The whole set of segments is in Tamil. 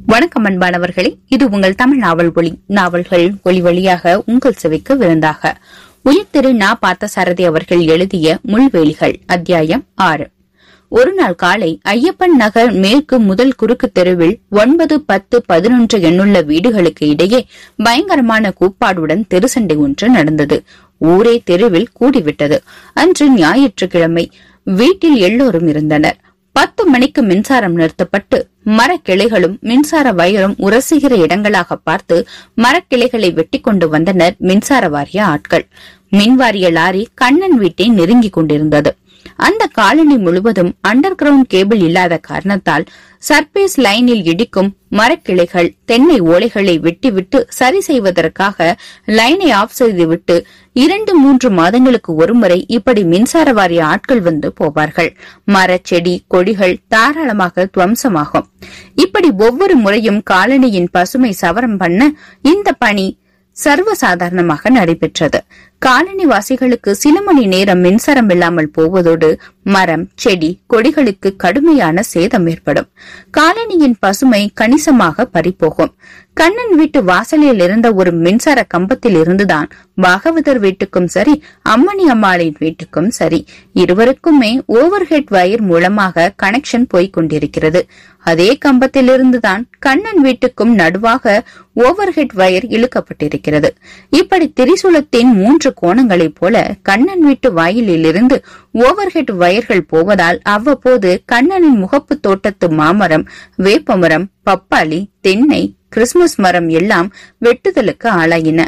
வணக்கம் அன்பானவர்களே இது உங்கள் தமிழ் நாவல் ஒளி நாவல்கள் ஒளி வழியாக உங்கள் செவிக்கு விருந்தாக உயிர் திரு நா பார்த்த சாரதி அவர்கள் எழுதிய முள்வேலிகள் அத்தியாயம் ஆறு ஒரு நாள் காலை ஐயப்பன் நகர் மேற்கு முதல் குறுக்கு தெருவில் ஒன்பது பத்து பதினொன்று எண்ணுள்ள வீடுகளுக்கு இடையே பயங்கரமான கூப்பாடுடன் தெருசண்டை ஒன்று நடந்தது ஊரே தெருவில் கூடிவிட்டது அன்று ஞாயிற்றுக்கிழமை வீட்டில் எல்லோரும் இருந்தனர் பத்து மணிக்கு மின்சாரம் நிறுத்தப்பட்டு மரக்கிளைகளும் மின்சார வயரும் உரசுகிற இடங்களாக பார்த்து மரக்கிளைகளை வெட்டி கொண்டு வந்தனர் மின்சார வாரிய ஆட்கள் மின்வாரிய லாரி கண்ணன் வீட்டை நெருங்கிக் கொண்டிருந்தது அந்த காலனி முழுவதும் அண்டர் கிரவுண்ட் கேபிள் இல்லாத காரணத்தால் சர்பேஸ் லைனில் இடிக்கும் மரக்கிளைகள் தென்னை ஓலைகளை வெட்டிவிட்டு சரி செய்வதற்காக லைனை ஆஃப் செய்துவிட்டு இரண்டு மூன்று மாதங்களுக்கு ஒருமுறை இப்படி மின்சார வாரிய ஆட்கள் வந்து போவார்கள் மர செடி கொடிகள் தாராளமாக துவம்சமாகும் இப்படி ஒவ்வொரு முறையும் காலனியின் பசுமை சவரம் பண்ண இந்த பணி சர்வசாதாரணமாக நடைபெற்றது காலனிவாசிகளுக்கு சில மணி நேரம் மின்சாரம் இல்லாமல் போவதோடு மரம் செடி கொடிகளுக்கு கடுமையான சேதம் ஏற்படும் காலனியின் பசுமை கணிசமாக பறிபோகும் கண்ணன் வீட்டு வாசலில் இருந்த ஒரு மின்சார கம்பத்தில் இருந்துதான் பாகவதர் வீட்டுக்கும் சரி அம்மணி அம்மாளின் வீட்டுக்கும் சரி இருவருக்குமே ஓவர் ஹெட் வயர் மூலமாக கனெக்ஷன் போய்க் கொண்டிருக்கிறது அதே கம்பத்தில் இருந்துதான் கண்ணன் வீட்டுக்கும் நடுவாக ஓவர் ஹெட் வயர் இழுக்கப்பட்டிருக்கிறது இப்படி திரிசூலத்தின் மூன்று கோணங்களைப் போல கண்ணன் வீட்டு வாயிலிலிருந்து ஓவர் ஹெட் வயர்கள் போவதால் அவ்வப்போது கண்ணனின் முகப்பு தோட்டத்து மாமரம் வேப்பமரம் பப்பாளி தென்னை கிறிஸ்துமஸ் மரம் எல்லாம் வெட்டுதலுக்கு ஆளாயின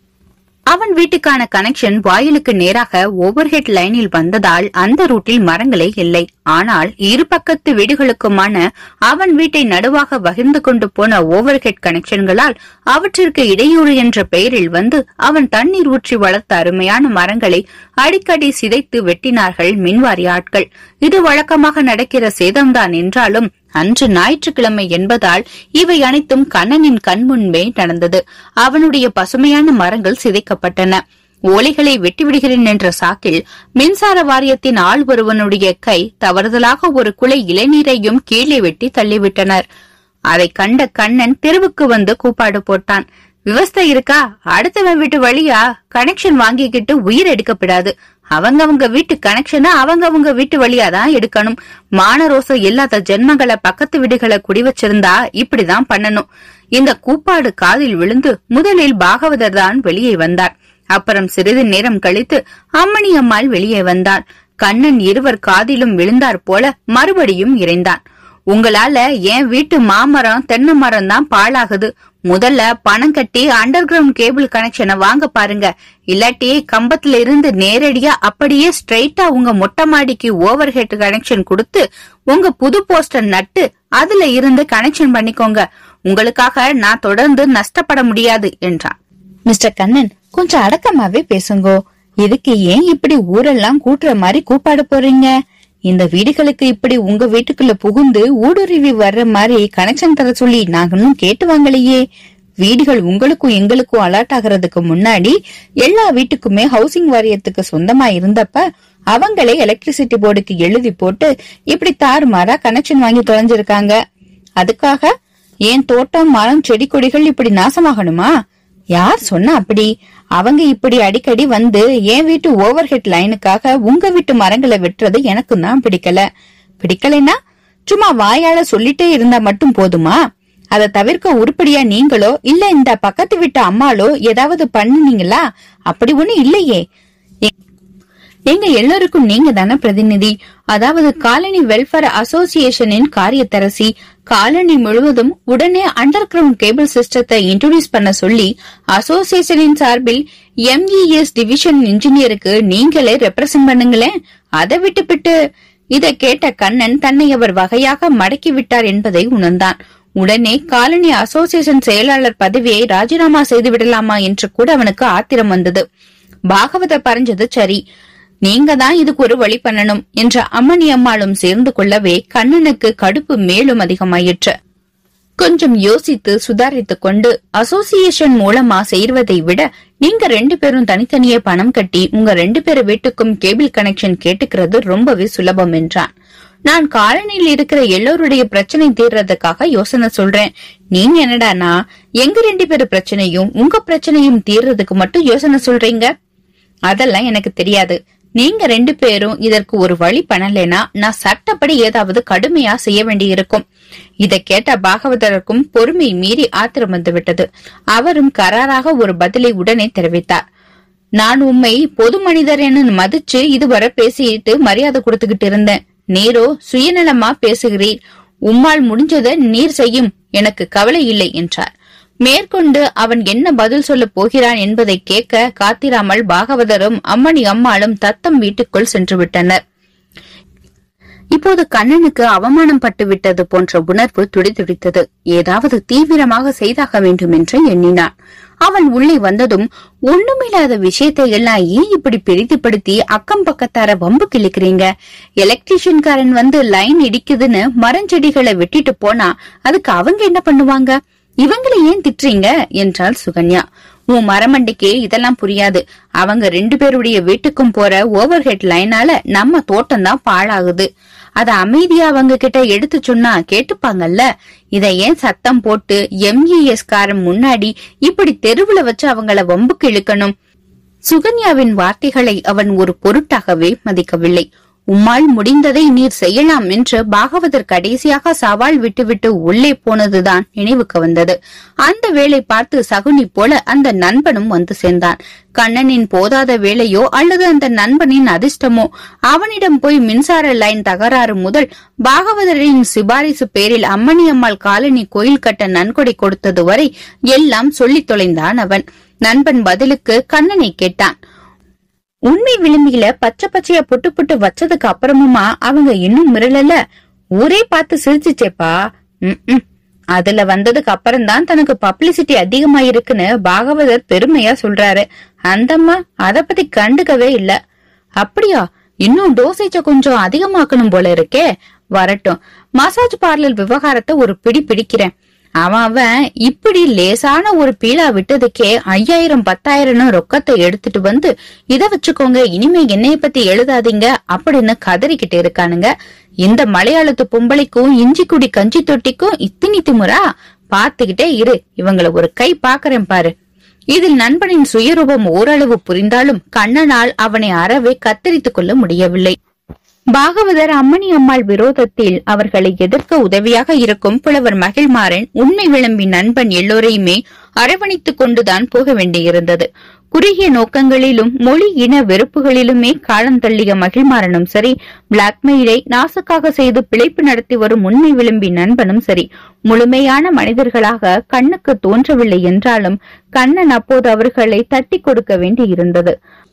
அவன் வீட்டுக்கான கனெக்ஷன் வாயிலுக்கு நேராக ஓவர்ஹெட் லைனில் வந்ததால் அந்த ரூட்டில் மரங்களே இல்லை ஆனால் இரு பக்கத்து வீடுகளுக்குமான அவன் வீட்டை நடுவாக வகிர்ந்து கொண்டு போன ஓவர்ஹெட் கனெக்ஷன்களால் அவற்றிற்கு இடையூறு என்ற பெயரில் வந்து அவன் தண்ணீர் ஊற்றி வளர்த்த அருமையான மரங்களை அடிக்கடி சிதைத்து வெட்டினார்கள் மின்வாரி ஆட்கள் இது வழக்கமாக நடக்கிற சேதம்தான் என்றாலும் அன்று ஞாயிற்றுக்கிழமை என்பதால் இவை அனைத்தும் கண்ணனின் கண்முன்பே நடந்தது அவனுடைய பசுமையான மரங்கள் சிதைக்கப்பட்டன ஓலைகளை வெட்டிவிடுகிறேன் என்ற சாக்கில் மின்சார வாரியத்தின் ஆள் ஒருவனுடைய கை தவறுதலாக ஒரு குலை இளநீரையும் கீழே வெட்டி தள்ளிவிட்டனர் அதை கண்ட கண்ணன் தெருவுக்கு வந்து கூப்பாடு போட்டான் விவஸ்தை இருக்கா அடுத்தவன் வீட்டு வழியா கனெக்ஷன் வாங்கிக்கிட்டு உயிர் எடுக்கப்படாது அவங்கவங்க வீட்டு கனெக்ஷனை அவங்கவங்க வீட்டு வழியா தான் எடுக்கணும் மானரோசம் இல்லாத ஜென்மங்களை பக்கத்து வீடுகளை குடி வச்சிருந்தா இப்படிதான் பண்ணணும் இந்த கூப்பாடு காதில் விழுந்து முதலில் பாகவதர் தான் வெளியே வந்தார் அப்புறம் சிறிது நேரம் கழித்து அம்மணி அம்மாள் வெளியே வந்தாள் கண்ணன் இருவர் காதிலும் விழுந்தார் போல மறுபடியும் இறைந்தான் உங்களால என் வீட்டு மாமரம் தென்னை மரம் தான் பாழாகுது முதல்ல பணம் கட்டி அண்டர் கிரவுண்ட் கேபிள் கனெக்ஷனை வாங்க பாருங்க இல்லாட்டி கம்பத்துல இருந்து நேரடியா அப்படியே ஸ்ட்ரைட்டா உங்க மொட்டை மாடிக்கு ஓவர் ஹெட் கனெக்ஷன் கொடுத்து உங்க புது போஸ்டர் நட்டு அதுல இருந்து கனெக்ஷன் பண்ணிக்கோங்க உங்களுக்காக நான் தொடர்ந்து நஷ்டப்பட முடியாது என்றான் மிஸ்டர் கண்ணன் கொஞ்சம் அடக்கமாவே பேசுங்கோ இதுக்கு ஏன் இப்படி ஊரெல்லாம் கூட்டுற மாதிரி கூப்பாட போறீங்க இந்த வீடுகளுக்கு இப்படி உங்க வீட்டுக்குள்ள புகுந்து ஊடுருவி வர்ற மாதிரி கனெக்ஷன் தர சொல்லி நாங்க இன்னும் கேட்டு வாங்கலையே வீடுகள் உங்களுக்கும் எங்களுக்கும் அலர்ட் ஆகிறதுக்கு முன்னாடி எல்லா வீட்டுக்குமே ஹவுசிங் வாரியத்துக்கு சொந்தமா இருந்தப்ப அவங்களே எலக்ட்ரிசிட்டி போர்டுக்கு எழுதி போட்டு இப்படி தாறுமாறா கனெக்ஷன் வாங்கி தொலைஞ்சிருக்காங்க அதுக்காக ஏன் தோட்டம் மரம் செடி கொடிகள் இப்படி நாசமாகணுமா யார் சொன்னா அப்படி அவங்க இப்படி அடிக்கடி வந்து என் வீட்டு ஓவர் ஹெட் லைனுக்காக உங்க வீட்டு மரங்களை வெட்டுறது எனக்கு தான் பிடிக்கல பிடிக்கலைன்னா சும்மா வாயால சொல்லிட்டே இருந்தா மட்டும் போதுமா அதை தவிர்க்க உருப்படியா நீங்களோ இல்ல இந்த பக்கத்து வீட்டு அம்மாளோ ஏதாவது பண்ணுனீங்களா அப்படி ஒண்ணு இல்லையே எங்க எல்லாருக்கும் நீங்க தானே பிரதிநிதி அதாவது காலனி வெல்ஃபேர் அசோசியேஷனின் காரியத்தரசி காலனி முழுவதும் உடனே அண்டர் கிரவுண்ட் கேபிள் சிஸ்டத்தை இன்ட்ரோடியூஸ் பண்ண சொல்லி அசோசியேஷனின் சார்பில் எம்இஎஸ் டிவிஷன் இன்ஜினியருக்கு நீங்களே ரெப்ரசன்ட் பண்ணுங்களேன் அதை விட்டுவிட்டு இதை கேட்ட கண்ணன் தன்னை அவர் வகையாக மடக்கி விட்டார் என்பதை உணர்ந்தான் உடனே காலனி அசோசியேஷன் செயலாளர் பதவியை ராஜினாமா செய்து விடலாமா என்று கூட அவனுக்கு ஆத்திரம் வந்தது பாகவத பறஞ்சது சரி நீங்க தான் இதுக்கு ஒரு வழி பண்ணணும் என்ற அம்மணி அம்மாளும் சேர்ந்து கொள்ளவே கண்ணனுக்கு கடுப்பு மேலும் அதிகமாயிற்று கொஞ்சம் யோசித்து சுதாரித்துக் கொண்டு அசோசியேஷன் மூலமா செய்வதை விட நீங்க ரெண்டு பேரும் தனித்தனியே பணம் கட்டி உங்க ரெண்டு பேர் வீட்டுக்கும் கேபிள் கனெக்ஷன் கேட்டுக்கிறது ரொம்பவே சுலபம் என்றான் நான் காலனியில் இருக்கிற எல்லோருடைய பிரச்சனை தீர்றதுக்காக யோசனை சொல்றேன் நீங்க என்னடானா எங்க ரெண்டு பேரு பிரச்சனையும் உங்க பிரச்சனையும் தீர்றதுக்கு மட்டும் யோசனை சொல்றீங்க அதெல்லாம் எனக்கு தெரியாது நீங்க ரெண்டு பேரும் இதற்கு ஒரு வழி பண்ணலைன்னா நான் சட்டப்படி ஏதாவது கடுமையா செய்ய வேண்டியிருக்கும் இதை கேட்ட பாகவதருக்கும் பொறுமை மீறி ஆத்திரம் வந்து விட்டது அவரும் கராராக ஒரு பதிலை உடனே தெரிவித்தார் நான் உம்மை பொது மனிதர் என மதிச்சு இதுவரை பேசிட்டு மரியாதை கொடுத்துக்கிட்டு இருந்தேன் நீரோ சுயநலமா பேசுகிறீர் உம்மால் முடிஞ்சதை நீர் செய்யும் எனக்கு கவலை இல்லை என்றார் மேற்கொண்டு அவன் என்ன பதில் சொல்ல போகிறான் என்பதை கேட்க காத்திராமல் பாகவதரும் அம்மணி அம்மாளும் தத்தம் வீட்டுக்குள் சென்று விட்டனர் இப்போது கண்ணனுக்கு அவமானம் பட்டு விட்டது போன்ற உணர்வு துடிதுடித்தது ஏதாவது தீவிரமாக செய்தாக வேண்டும் என்று எண்ணினான் அவன் உள்ளே வந்ததும் ஒண்ணுமில்லாத விஷயத்தை எல்லாம் ஏன் இப்படி பெரிதுபடுத்தி அக்கம் பக்கத்தார வம்பு கிழிக்கிறீங்க எலக்ட்ரீஷியன்காரன் வந்து லைன் இடிக்குதுன்னு மரஞ்செடிகளை வெட்டிட்டு போனா அதுக்கு அவங்க என்ன பண்ணுவாங்க இவங்களை ஏன் திட்டுறீங்க என்றாள் சுகன்யா உன் மரமண்டிக்கு இதெல்லாம் புரியாது அவங்க ரெண்டு பேருடைய வீட்டுக்கும் போற ஓவர் ஹெட் லைனால நம்ம தோட்டம் தான் பாழாகுது அத அமைதியா அவங்க கிட்ட எடுத்து சொன்னா கேட்டுப்பாங்கல்ல இத ஏன் சத்தம் போட்டு எம்இஎஸ் காரன் முன்னாடி இப்படி தெருவுல வச்சு அவங்கள வம்புக்கு இழுக்கணும் சுகன்யாவின் வார்த்தைகளை அவன் ஒரு பொருட்டாகவே மதிக்கவில்லை உம்மால் முடிந்ததை நீர் செய்யலாம் என்று பாகவதர் கடைசியாக சவால் விட்டுவிட்டு உள்ளே போனதுதான் நினைவுக்கு வந்தது அந்த வேலை பார்த்து சகுனி போல அந்த நண்பனும் வந்து சேர்ந்தான் கண்ணனின் போதாத வேலையோ அல்லது அந்த நண்பனின் அதிர்ஷ்டமோ அவனிடம் போய் மின்சார லைன் தகராறு முதல் பாகவதரின் சிபாரிசு பேரில் அம்மணி அம்மாள் காலனி கோயில் கட்ட நன்கொடை கொடுத்தது வரை எல்லாம் சொல்லித் தொலைந்தான் அவன் நண்பன் பதிலுக்கு கண்ணனை கேட்டான் உண்மை விளிம்பில பச்சை பச்சையா புட்டு புட்டு வச்சதுக்கு அப்புறமுமா அவங்க இன்னும் மிரளல ஊரே பார்த்து சிரிச்சுச்சேப்பா ம் அதுல வந்ததுக்கு அப்புறம் தான் தனக்கு பப்ளிசிட்டி அதிகமா இருக்குன்னு பாகவதர் பெருமையா சொல்றாரு அந்தம்மா அத பத்தி கண்டுக்கவே இல்ல அப்படியா இன்னும் டோசேஜ கொஞ்சம் அதிகமாக்கணும் போல இருக்கே வரட்டும் மசாஜ் பார்லர் விவகாரத்தை ஒரு பிடி பிடிக்கிறேன் அவன் அவன் இப்படி லேசான ஒரு பீலா விட்டதுக்கே ஐயாயிரம் பத்தாயிரம் ரொக்கத்தை எடுத்துட்டு வந்து இத வச்சுக்கோங்க இனிமே என்னைய பத்தி எழுதாதீங்க அப்படின்னு கதறிக்கிட்டு இருக்கானுங்க இந்த மலையாளத்து பொம்பளைக்கும் இஞ்சி குடி கஞ்சி தொட்டிக்கும் இத்தினி திமுறா பாத்துக்கிட்டே இரு இவங்கள ஒரு கை பாக்குறேன் பாரு இதில் நண்பனின் சுயரூபம் ஓரளவு புரிந்தாலும் கண்ணனால் அவனை அறவே கத்தரித்துக் கொள்ள முடியவில்லை பாகவதர் அம்மணி அம்மாள் விரோதத்தில் அவர்களை எதிர்க்க உதவியாக இருக்கும் புலவர் மகிழ்மாறன் உண்மை விளம்பி நண்பன் எல்லோரையுமே அரவணைத்துக் கொண்டுதான் போக வேண்டியிருந்தது குறுகிய நோக்கங்களிலும் மொழி இன வெறுப்புகளிலுமே காலம் தள்ளிய மகிழ்மாறனும் சரி பிளாக்மெயிலை நாசுக்காக செய்து பிழைப்பு நடத்தி வரும் உண்மை விளம்பி நண்பனும் சரி முழுமையான மனிதர்களாக கண்ணுக்கு தோன்றவில்லை என்றாலும் கண்ணன் அப்போது அவர்களை தட்டி கொடுக்க வேண்டியிருந்தது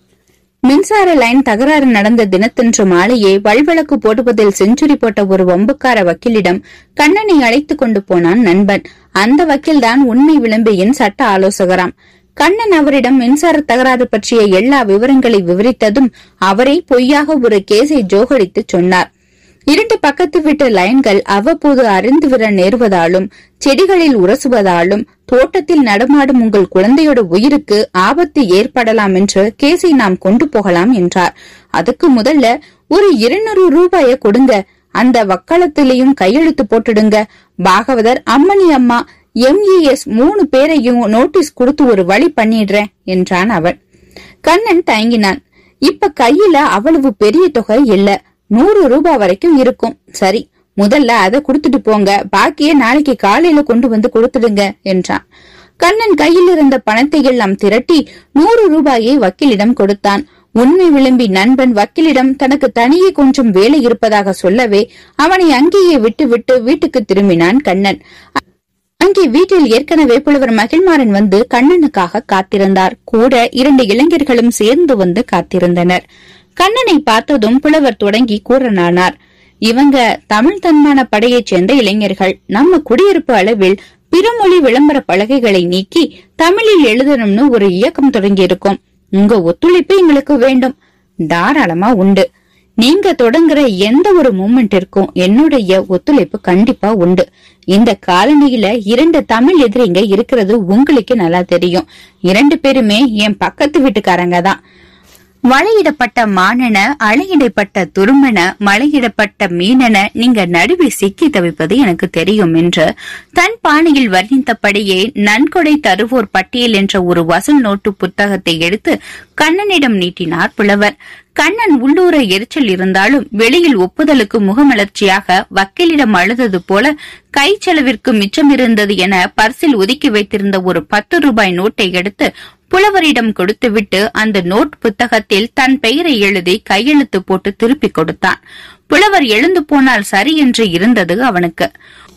மின்சார லைன் தகராறு நடந்த தினத்தன்று மாலையே வல்விளக்கு போடுவதில் செஞ்சுரி போட்ட ஒரு வம்புக்கார வக்கீலிடம் கண்ணனை அழைத்துக் கொண்டு போனான் நண்பன் அந்த வக்கீல்தான் உண்மை விளம்பியின் சட்ட ஆலோசகராம் கண்ணன் அவரிடம் மின்சார தகராறு பற்றிய எல்லா விவரங்களை விவரித்ததும் அவரே பொய்யாக ஒரு கேஸை ஜோகடித்து சொன்னார் இரண்டு பக்கத்து வீட்டு லைன்கள் அவ்வப்போது அரிந்து விட நேருவதாலும் செடிகளில் உரசுவதாலும் தோட்டத்தில் நடமாடும் உங்கள் குழந்தையோட உயிருக்கு ஆபத்து ஏற்படலாம் என்று கேஸை நாம் கொண்டு போகலாம் என்றார் அதுக்கு முதல்ல ஒரு இருநூறு ரூபாய கொடுங்க அந்த வக்காலத்திலையும் கையெழுத்து போட்டுடுங்க பாகவதர் அம்மணி அம்மா எம்இஎஸ் மூணு பேரையும் நோட்டீஸ் கொடுத்து ஒரு வழி பண்ணிடுறேன் என்றான் அவன் கண்ணன் தயங்கினான் இப்ப கையில அவ்வளவு பெரிய தொகை இல்ல நூறு ரூபாய் வரைக்கும் இருக்கும் சரி முதல்ல அதை கொடுத்துட்டு போங்க பாக்கிய நாளைக்கு காலையில கொண்டு வந்து கொடுத்துடுங்க என்றான் கண்ணன் கையில் இருந்த பணத்தை எல்லாம் திரட்டி நூறு ரூபாயை வக்கீலிடம் கொடுத்தான் உண்மை விளம்பி நண்பன் வக்கீலிடம் தனக்கு தனியே கொஞ்சம் வேலை இருப்பதாக சொல்லவே அவனை அங்கேயே விட்டு விட்டு வீட்டுக்கு திரும்பினான் கண்ணன் அங்கே வீட்டில் ஏற்கனவே புலவர் மகிழ்மாறன் வந்து கண்ணனுக்காக காத்திருந்தார் கூட இரண்டு இளைஞர்களும் சேர்ந்து வந்து காத்திருந்தனர் கண்ணனை பார்த்ததும் புலவர் தொடங்கி கூறனானார் இவங்க தமிழ் தன்மான படையைச் சேர்ந்த இளைஞர்கள் நம்ம குடியிருப்பு அளவில் பிறமொழி விளம்பர பலகைகளை நீக்கி தமிழில் எழுதணும்னு ஒரு இயக்கம் தொடங்கியிருக்கோம் உங்க ஒத்துழைப்பு எங்களுக்கு வேண்டும் தாராளமா உண்டு நீங்க தொடங்குற எந்த ஒரு மூமெண்டிற்கும் என்னுடைய ஒத்துழைப்பு கண்டிப்பா உண்டு இந்த காலனியில இரண்டு தமிழ் எதிரிங்க இருக்கிறது உங்களுக்கு நல்லா தெரியும் இரண்டு பேருமே என் பக்கத்து வீட்டுக்காரங்க தான் வளையிடப்பட்ட மானென அலையிடப்பட்ட துருமென மலையிடப்பட்ட மீனென நீங்க நடுவே சிக்கி தவிப்பது எனக்கு தெரியும் என்று தன் பாணியில் வர்ணித்தபடியே நன்கொடை தருவோர் பட்டியல் என்ற ஒரு வசூல் நோட்டு புத்தகத்தை எடுத்து கண்ணனிடம் நீட்டினார் புலவர் கண்ணன் உள்ளூர எரிச்சல் இருந்தாலும் வெளியில் ஒப்புதலுக்கு முகமலர்ச்சியாக வக்கீலிடம் அழுதது போல கை செலவிற்கு மிச்சமிருந்தது என பர்சில் ஒதுக்கி வைத்திருந்த ஒரு பத்து ரூபாய் நோட்டை எடுத்து புலவரிடம் கொடுத்துவிட்டு அந்த நோட் புத்தகத்தில் தன் பெயரை எழுதி கையெழுத்து போட்டு திருப்பிக் கொடுத்தான் புலவர் எழுந்து போனால் சரி என்று இருந்தது அவனுக்கு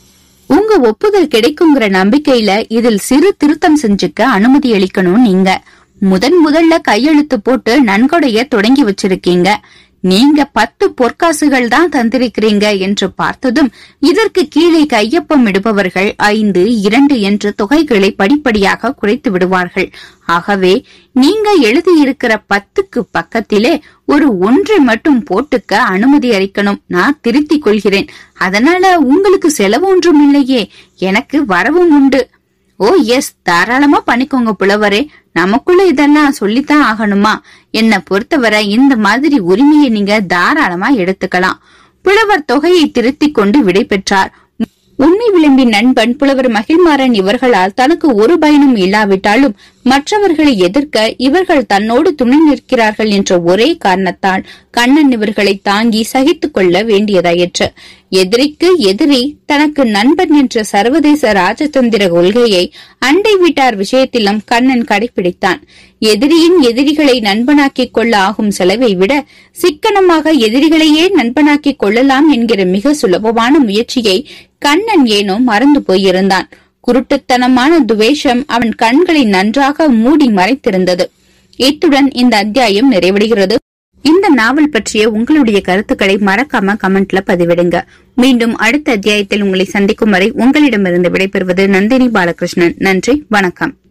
உங்க ஒப்புதல் கிடைக்குங்கிற நம்பிக்கையில இதில் சிறு திருத்தம் செஞ்சுக்க அனுமதி அளிக்கணும் நீங்க முதன் முதல்ல கையெழுத்து போட்டு நன்கொடைய தொடங்கி வச்சிருக்கீங்க நீங்க பத்து பொற்காசுகள் தான் தந்திருக்கிறீங்க என்று பார்த்ததும் இதற்கு கீழே கையொப்பம் இடுபவர்கள் ஐந்து இரண்டு என்று தொகைகளை படிப்படியாக குறைத்து விடுவார்கள் ஆகவே நீங்க எழுதியிருக்கிற பத்துக்கு பக்கத்திலே ஒரு ஒன்றை மட்டும் போட்டுக்க அனுமதி அளிக்கணும் நான் திருத்திக் கொள்கிறேன் அதனால உங்களுக்கு செலவு ஒன்றும் இல்லையே எனக்கு வரவும் உண்டு ஓ எஸ் தாராளமா பண்ணிக்கோங்க புலவரே நமக்குள்ள இதெல்லாம் சொல்லித்தான் ஆகணுமா என்னை பொறுத்தவரை இந்த மாதிரி உரிமையை நீங்க தாராளமா எடுத்துக்கலாம் புலவர் தொகையை திருத்திக் கொண்டு விடை பெற்றார் உண்மை விளம்பின் நண்பன் புலவர் மகிழ்மாறன் இவர்களால் தனக்கு ஒரு பயனும் இல்லாவிட்டாலும் மற்றவர்களை எதிர்க்க இவர்கள் தன்னோடு துணை நிற்கிறார்கள் என்ற ஒரே காரணத்தால் கண்ணன் இவர்களை தாங்கி சகித்துக் கொள்ள வேண்டியதாயிற்று எதிரிக்கு எதிரி தனக்கு நண்பன் என்ற சர்வதேச ராஜதந்திர கொள்கையை அண்டை வீட்டார் விஷயத்திலும் கண்ணன் கடைபிடித்தான் எதிரியின் எதிரிகளை நண்பனாக்கிக் கொள்ள ஆகும் செலவை விட சிக்கனமாக எதிரிகளையே நண்பனாக்கிக் கொள்ளலாம் என்கிற மிக சுலபமான முயற்சியை கண்ணன் ஏனோ மறந்து போயிருந்தான் குருட்டுத்தனமான துவேஷம் அவன் கண்களை நன்றாக மூடி மறைத்திருந்தது இத்துடன் இந்த அத்தியாயம் நிறைவடைகிறது இந்த நாவல் பற்றிய உங்களுடைய கருத்துக்களை மறக்காம கமெண்ட்ல பதிவிடுங்க மீண்டும் அடுத்த அத்தியாயத்தில் உங்களை சந்திக்கும் வரை உங்களிடமிருந்து விடைபெறுவது நந்தினி பாலகிருஷ்ணன் நன்றி வணக்கம்